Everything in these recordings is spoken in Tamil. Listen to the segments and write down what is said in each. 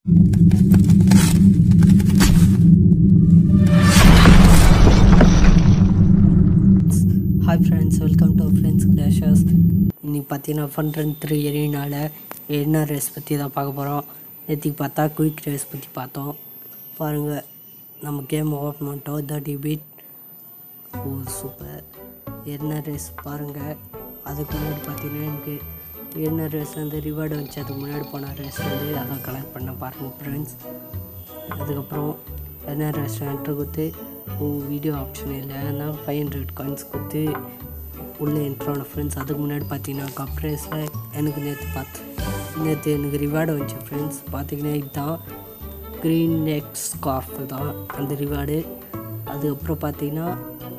hi friends welcome to friends clashes இன்னைக்கு பார்த்தீங்கன்னா ஃபன் ரன் த்ரீ எரியினால என்ன ரேஸ் பற்றி தான் பார்க்க போகிறோம் நேற்றுக்கு பார்த்தா குயிக் ரேஸ் பற்றி பார்த்தோம் பாருங்கள் நம்ம கேம் ஓப்பன் பண்ணிட்டோம் தேர்ட்டி பீட் ஓ சூப்பர் என்ன ரேஸ் பாருங்கள் அதுக்கு முன்னாடி பார்த்தீங்கன்னா எனக்கு என்ன ரேஸ் வந்து ரிவார்டு வந்துச்சு அதுக்கு முன்னாடி போன ரேஸ் வந்து அதை கலெக்ட் பண்ண பாருங்கள் ஃப்ரெண்ட்ஸ் அதுக்கப்புறம் என்ன ரெஸ்டாரண்ட்டு கொடுத்து ஓ வீடியோ ஆப்ஷன் இல்லை அதனால் ஃபைவ் ஹண்ட்ரட் காயின்ஸ் கொடுத்து உள்ளே என்ட்ரான ஃப்ரெண்ட்ஸ் அதுக்கு முன்னாடி பார்த்தீங்கன்னா கப் ரேஸில் எனக்கு நேற்று பார்த்து நேற்று எனக்கு ரிவார்டு வந்துச்சு ஃப்ரெண்ட்ஸ் பார்த்தீங்கன்னா இதுதான் க்ரீன் நெக் ஸ்கார்ஃப் தான் அந்த ரிவார்டு அதுக்கப்புறம் பார்த்தீங்கன்னா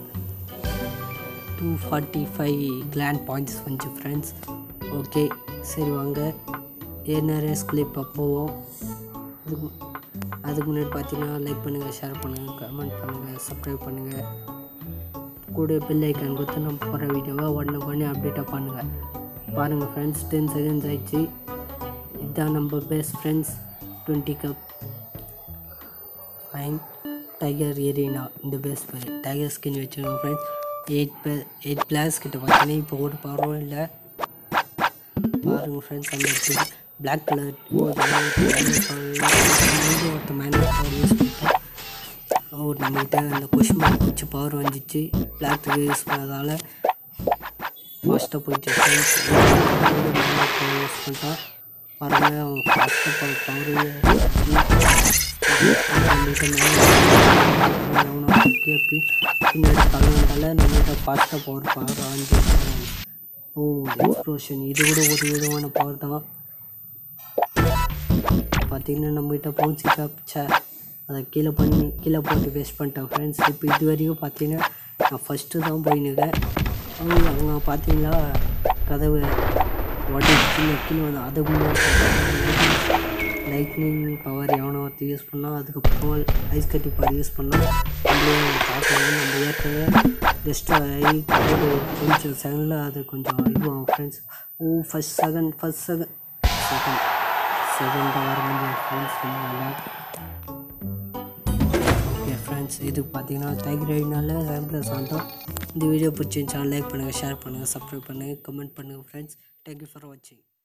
டூ ஃபார்ட்டி ஃபைவ் கிளாண்ட் பாயிண்ட்ஸ் வந்துச்சு ஃப்ரெண்ட்ஸ் ஓகே சரி வாங்க என்ன ரேஸ்குள்ளே இப்போ போவோம் அதுக்கு அதுக்கு முன்னாடி பார்த்தீங்கன்னா லைக் பண்ணுங்கள் ஷேர் பண்ணுங்கள் கமெண்ட் பண்ணுங்கள் சப்ஸ்கிரைப் பண்ணுங்கள் கூட பெல் ஐக்கான் கொடுத்து நம்ம போகிற வீடியோவை உடனே உடனே அப்டேட்டாக பண்ணுங்கள் பாருங்கள் ஃப்ரெண்ட்ஸ் டென் செகண்ட்ஸ் ஆயிடுச்சு இதுதான் நம்ம best friends twenty cup fine tiger arena இந்த பெஸ்ட் பேர் டைகர் ஸ்கின் வச்சுருக்கோம் friends eight by eight players கிட்ட பார்த்தீங்கன்னா இப்போ ஒரு பவரும் இல்லை பாருங்கள் ஃப்ரெண்ட்ஸ் அந்த இடத்துக்கு பிளாக் கலர் ஒருத்த மேலே பவர் யூஸ் பண்ணிட்டோம் ஒரு நம்மகிட்ட அந்த கொஷின் மார்க் வச்சு பவர் வந்துச்சு பிளாக் யூஸ் பண்ணதால் ஃபாஸ்ட்டாக போயிட்டு ஃப்ரெண்ட்ஸ் யூஸ் பண்ணிட்டான் பாருங்கள் அவன் ஃபாஸ்ட்டாக போகிற பவர் கேப்பி பின்னாடி தலைவந்தால நம்மகிட்ட ஃபாஸ்ட்டாக பவர் பவர் வந்து ஓ எக்ஸ்ப்ளோஷன் இது கூட ஒரு விதமான பவர் தான் பார்த்தீங்கன்னா நம்மகிட்ட பவுச்சி காப்பிச்சா அதை கீழே பண்ணி கீழே போட்டு வேஸ்ட் பண்ணிட்டேன் ஃப்ரெண்ட்ஸ் இப்போ இது வரைக்கும் பார்த்தீங்கன்னா நான் ஃபஸ்ட்டு தான் போயினுக்கேன் அவங்க அவங்க பார்த்தீங்களா கதவு உடச்சி கீழே வந்து அதுக்கு முன்னாடி லைட்னிங் பவர் எவனோ ஒருத்தர் யூஸ் பண்ணால் அதுக்கப்புறம் ஐஸ் கட்டி பவர் யூஸ் பண்ணால் நம்மளே பார்க்கலாம் நம்ம ஏற்கனவே ஜஸ்ட் ஆகி ஒரு கொஞ்சம் செகண்டில் அது கொஞ்சம் இதுவாகும் friends oh first second first second second second வர முடியாது ஃப்ரெண்ட்ஸ் ஓகே ஃப்ரெண்ட்ஸ் இது பார்த்தீங்கன்னா டைகர் ரைட்னால செவன் ப்ளஸ் வந்தோம் இந்த வீடியோ பிடிச்சிருந்துச்சா லைக் பண்ணுங்கள் ஷேர் பண்ணுங்கள் சப்ஸ்கிரைப் பண்ணுங்கள் கமெண்ட் பண்ணுங்கள் ஃப்ரெண்ட்ஸ் தேங்க்யூ ஃபார் வாட்சிங்